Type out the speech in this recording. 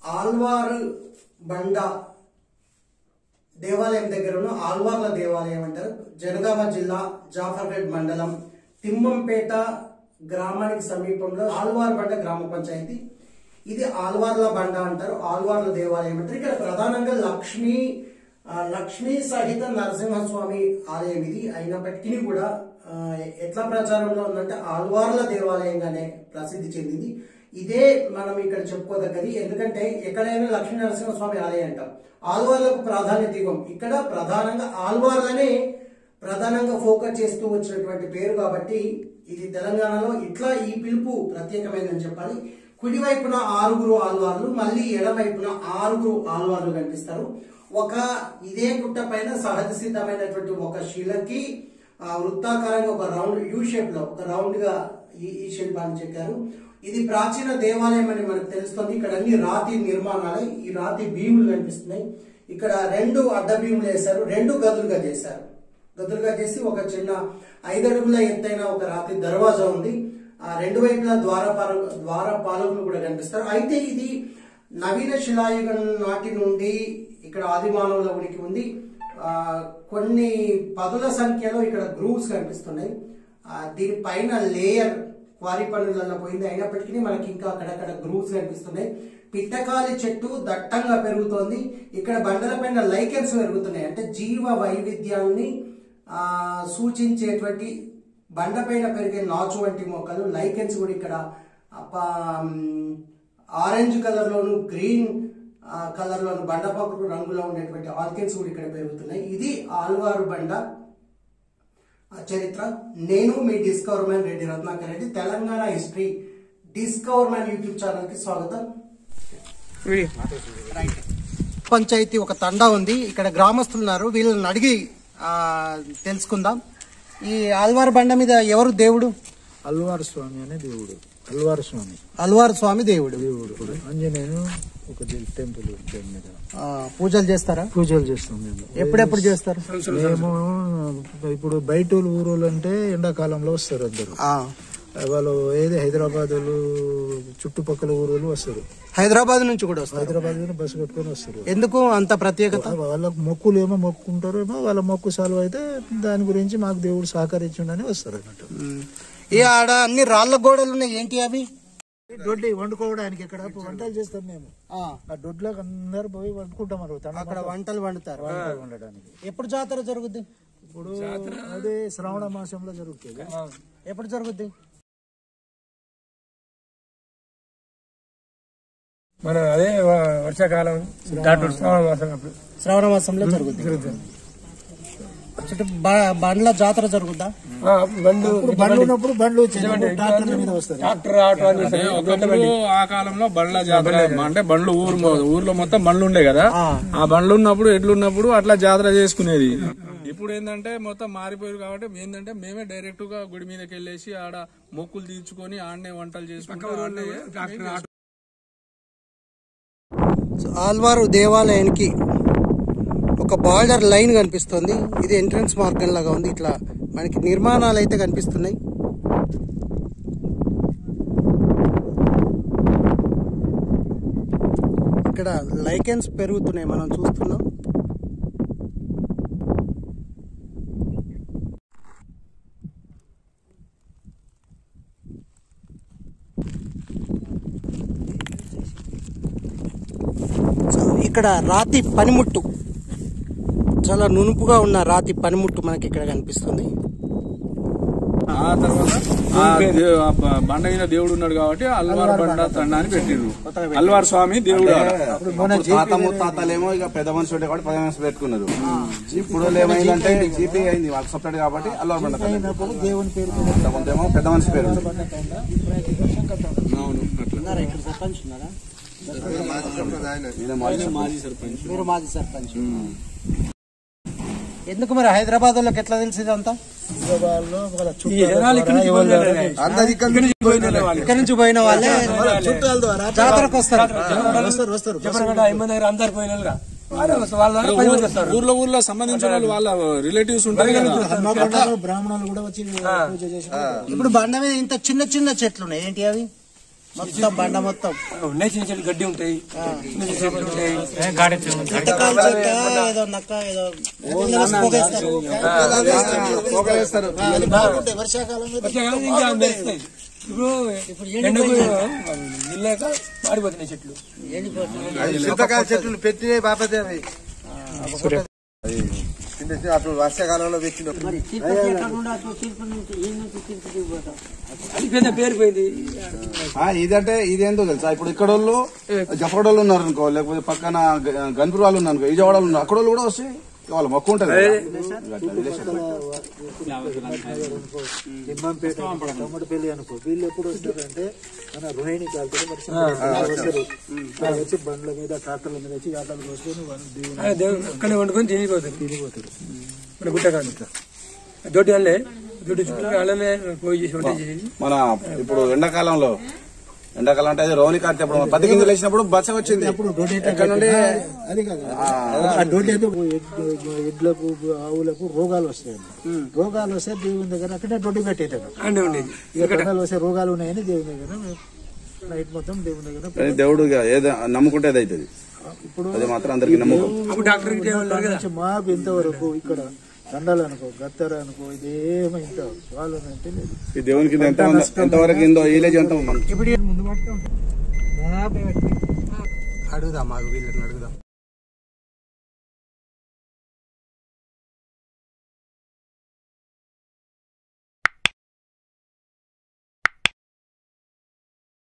ఆల్వారు బండ దేవాలయం దగ్గర ఉన్న ఆల్వార్ల దేవాలయం అంటారు జనగామ జిల్లా జాఫర్గఢ్ మండలం తిమ్మంపేట గ్రామానికి సమీపంలో ఆల్వార్ బండ గ్రామ పంచాయతీ ఇది ఆల్వార్ల బండ అంటారు ఆల్వార్ల దేవాలయం అంటారు ఇక్కడ ప్రధానంగా లక్ష్మీ ఆ, లక్ష్మీ సహిత నరసింహస్వామి ఆలయం ఇది అయినప్పటికీ కూడా ఆ, ఎట్లా ప్రచారంలో ఉందంటే ఆల్వార్ల దేవాలయంగానే ప్రసిద్ధి చెందింది ఇదే మనం ఇక్కడ చెప్పుకోదగ్గది ఎందుకంటే ఎక్కడైనా లక్ష్మీ నరసింహస్వామి ఆలయం అంటాం ఆల్వార్లకు ప్రాధాన్యత ఇవ్వం ఇక్కడ ప్రధానంగా ఆల్వార్లనే ప్రధానంగా ఫోకస్ చేస్తూ వచ్చినటువంటి పేరు కాబట్టి ఇది తెలంగాణలో ఇట్లా ఈ పిలుపు ప్రత్యేకమైనదని చెప్పాలి కుడివైపున ఆరుగురు ఆల్వార్లు మళ్ళీ ఎడమవైపున ఆరుగురు ఆల్వార్లు కనిపిస్తారు ఒక ఇదే గుట్ట పైన సహజ సిద్ధమైనటువంటి ఒక శిలకి ఆ, వృత్తాకారంగా ఒక రౌండ్ యూ షేప్ లో ఒక రౌండ్ గా ఈ ఈ శిల్పాన్ని చెక్కారు ఇది ప్రాచీన దేవాలయం అని మనకు తెలుస్తుంది ఇక్కడ అన్ని రాతి నిర్మాణాలే ఈ రాతి భీములు కనిపిస్తున్నాయి ఇక్కడ రెండు అడ్డ భీములు వేశారు రెండు గదులుగా చేశారు గదులుగా చేసి ఒక చిన్న ఐదడుగుల ఎత్తైన ఒక రాతి దర్వాజా ఉంది ఆ రెండు వైపులా ద్వారపాల ద్వారపాలకులు కూడా కనిపిస్తారు అయితే ఇది నవీన శిలాయుగం నాటి నుండి ఇక్కడ ఆదిమానవుల ఉనికి ఉంది ఆ, కొన్ని పదుల సంఖ్యలో ఇక్కడ గ్రూవ్స్ కనిపిస్తున్నాయి ఆ, దీనిపైన లేయర్ క్వారీ పనులలో పోయింది అయినప్పటికీ మనకి ఇంకా అక్కడక్కడ గ్రూవ్స్ కనిపిస్తున్నాయి పిట్టకాలి చెట్టు దట్టంగా పెరుగుతోంది ఇక్కడ బండలపైన లైకెన్స్ పెరుగుతున్నాయి అంటే జీవ వైవిధ్యాన్ని ఆ, సూచించేటువంటి బండపైన పెరిగే నాచు వంటి మొక్కలు లైకెన్స్ కూడా ఇక్కడ అప- మ్, ఆరెంజ్ కలర్ లోను గ్రీన్ ఆ, కలర్ లోను బండపక్కకు రంగులో ఉండేటువంటి ఆర్కిడ్స్ కూడా ఇక్కడ పెరుగుతున్నాయి ఇది ఆల్వారు బండ ఆ చరిత్ర నేను మీ Discover Man Reddy Ratnakar Reddy Telangana history Discover Man YouTube channel కి స్వాగతం రైట్ పంచాయతీ ఒక తండా ఉంది ఇక్కడ గ్రామస్తులు ఉన్నారు వీళ్ళని అడిగి ఆ, తెలుసుకుందాం ఈ ఆల్వార్ బండ మీద ఎవరు దేవుడు అల్వారు స్వామి అనే దేవుడు అల్వారు స్వామి అల్వార్ స్వామి దేవుడు దేవుడు ఆంజనేయుడు ఒక దే- టెంపుల్ దాని మీద ఆ, పూజలు చేస్తారా పూజలు చేస్తాం మేము ఎప్పుడెప్పుడు చేస్తారు మేము ఇప్పుడు బయట ఊరోళ్ళు అంటే ఎండాకాలంలో వస్తారు అందరు ఆ, వాళ్ళు ఏది హైదరాబాద్ వాళ్ళు చుట్టుపక్కల ఊరోళ్ళు వస్తారు హైదరాబాద్ నుంచి కూడా వస్తారు హైదరాబాద్ లో బస్సు కట్టుకొని వస్తారు ఎందుకు అంత ప్రత్యేకత వాళ్ళకు మొక్కులు ఏమో మొక్కుంటారు ఏమో వాళ్ళ మొక్కు సాల్వ్ అయితే దాని గురించి మాకు దేవుడు సహకరించిండని వస్తారు అన్నట్టు ఉమ్. ఈ ఆడ అన్ని రాళ్ల గోడలు ఉన్నాయి ఏంటి అవి దొడ్డి వండుకోవడానికి ఇక్కడ వంటలు చేస్తాం మేము ఆ, ఆ దొడ్లోకి అందరు పోయి వండుకుంటాం అనమాట అక్కడ వంటలు వండుతారు వంటలు వండడానికి ఎప్పుడు జాతర జరుగుద్ది ఇప్పుడు అదే శ్రావణ మాసంలో జరుగుతుంది ఎప్పుడు జరుగుద్ది మన అదే వ- వర్షాకాలం దాటు శ్రావణ మాసం అప్పుడు శ్రావణ మాసంలో జరుగుద్ది చుట్టూ బ- బండ్ల జాతర జరుగుద్దా ఆ, బండ్లు బండ్లు ఉన్నప్పుడు బండ్లు చిన్నప్పుడు ట్రాక్టర్ల మీద వస్తారు ట్రాక్టర్ ఆటో అని అంటే ఒకప్పుడు ఆ కాలంలో బండ్ల జాతర అంటే బండ్లు ఊరు మొ- ఊర్లో మొత్తం బండ్లు ఉండే కదా ఆ బండ్లు ఉన్నప్పుడు ఎడ్లు ఉన్నప్పుడు అట్లా జాతర చేసుకునేది ఇప్పుడు ఏంటంటే మొత్తం మారిపోయారు కాబట్టి ఏంటంటే మేమే డైరెక్ట్ గా గుడి మీదకి వెళ్ళేసి ఆడ మొక్కులు తీర్చుకొని ఆడనే వంటలు చేసుకుంటూ ఆడనే చేసుకుంటాం. ఆల్వారు దేవాలయానికి ఒక బార్డర్ లైన్ కనిపిస్తుంది ఇది ఎంట్రన్స్ మార్గం లాగా ఉంది ఇట్లా మనకి నిర్మాణాలు అయితే కనిపిస్తున్నాయి ఇక్కడ లైకెన్స్ పెరుగుతున్నాయి మనం చూస్తున్నాం సో ఇక్కడ రాతి పనిముట్టు చాలా నునుపుగా ఉన్న రాతి పనిముట్టు మనకి ఇక్కడ కనిపిస్తుంది ఆ తర్వాత ఆ దే- ఆ బ- బండ మీద దేవుడు ఉన్నాడు కాబట్టి అల్వార్ బండ తండ అని పెట్టిర్రు అల్వార్ స్వామి దేవుడు ఆడ. అప్పుడు తాత ముత్తాతలేమో ఇక పెద్ద మనిషి ఉండే కాబట్టి పెద్ద మనిషి పెట్టుకున్నారు ఇప్పుడు ఏమైందంటే జీపీ అయింది వాళ్ళకి సపరేట్ కాబట్టి అల్వార్ బండ అయినప్పుడు దేవుని పేరు కొంతమందేమో పెద్ద మనిషి పేరు అవును అట్లా ఉన్నారా ఇక్కడ సర్పంచ్ ఉన్నారా ఈయన మాజీ మాజీ సర్పంచ్ మీరు మాజీ సర్పంచ్ ఎందుకు మరి హైదరాబాద్ వాళ్ళకి ఎట్లా తెలిసింది అంతా వాళ్ళు వాళ్ళ ఈ జనాలు ఇక్కడి నుంచి పోయిన వాళ్ళే. ఇక్కడి నుంచి పోయిన వాళ్ళే వాళ్ళు. ఇక్కడ నుంచి పోయిన వాళ్ళే చుట్టాల ద్వారా జాతరకు వస్తారు వస్తారు వస్తారు చెప్పరగడ్డ ఎమ్మె దగ్గర అందరు పోయిన వాళ్ళుగా. వాళ్ళే వస్తారు. వాళ్ళ ద్వారా పది మంది వస్తారు. ఊర్లో ఊర్లో సంబంధించిన వాళ్ళు వాళ్ళ రిలేటివ్స్ ఉంటారు కదా హన్మకొండలో బ్రాహ్మణులు కూడా వచ్చి పూజ చేసి ఇప్పుడు బండ మీద ఇంత చిన్న చిన్న చెట్లు ఉన్నాయి ఏంటి అవి మొత్తం బండ మొత్తం ఉన్నాయి చిన్న చిన్న గడ్డి ఉంటాయి చిన్న చిన్న చెట్లు ఉంటాయి కట్టకాల చెట్ట ఏదో నక్క ఏదో పొగేస్తారు. పోగలేస్తారు అది బాగుంటాయి వర్షాకాలంలో వర్షాకాలం ఇంకా మెరుస్తాయి ఇప్పుడు ఎండకు ఇల్లాక మాడిపోతున్నాయి చెట్లు చింతకాయ చెట్లు పెట్టిన బాపతే అవి చిన్న చిన్న అప్పుడు వర్షాకాలంలో పెట్టిన అది పెద్ద పేరుపోయింది ఆ, ఇదంటే ఇదేందో తెలుసా ఇప్పుడు ఇక్కడ వాళ్ళు జఫరోళ్ళు ఉన్నారు అనుకో లేకపోతే పక్కన గ- గన్పూర్ వాళ్ళు ఉన్నారు అనుకో విజయవాడ వాళ్ళు ఉన్నారు అక్కడ వాళ్ళు కూడా వస్తే వాళ్ళ మొక్క ఉంటుంది కదా. అట్లా రిలేషన్. తిమ్మంపేట తమ్ముడుపల్లి అనుకో వీళ్ళు ఎప్పుడు వస్తారంటే మన రోహిణి కాలుతో వర్షం వస్తారు వాళ్ళు వచ్చి బండ్ల మీద ట్రాక్టర్ల మీద వచ్చి ఆటలు కోసుకొని వాళ్ళు దేవుని ఆ దేవుడు అక్కడే వండుకొని తినిపోతారు తినిపోతారు మన గుట్టకాడ దొడ్డి వాళ్ళే దొడ్డి చుట్టూ వాళ్ళనే పోయి చేసి వంట చేసి మన ఇప్పుడు ఎండాకాలంలో ఎండాకాలం అంటే అది రోని కార్తె అప్పుడు పది గింజలు వేసినప్పుడు బచ్చ వచ్చింది ఎక్కడ నుండి అది కాదు ఆ డోటి అయితే ఎడ్- ఎడ్లకు ఆవులకు రోగాలు వస్తాయి రోగాలు వస్తే దేవుని దగ్గర అక్కడే డొడ్డి పెట్టేటారు అండే ఉండేది ఇక రోగాలు వస్తే రోగాలు ఉన్నాయని దేవుని దగ్గర నైట్ మొత్తం దేవుని దగ్గర కానీ దేవుడు ఇక ఏదో నమ్ముకుంటే అది అవుతుంది ఇప్పుడు అది మాత్రం అందరికి నమ్మకం అప్పుడు డాక్టర్ గిట్ల వాళ్ళు కదా నుంచి మాకు ఇంతవరకు ఇక్కడ దండలు అనుకో గత్తర అనుకో ఇదేమో ఇంత వాళ్ళు అంటే లేదు ఈ దేవునికి ఇది ఎంత ఉందో ఎంతవరకు ఇందో విలేజ్ ఎంత ఉంది ఇప్పుడు ముందు పట్టుకుంటాం అడుగుదాం మాకు వీళ్ళని అడుగుదాం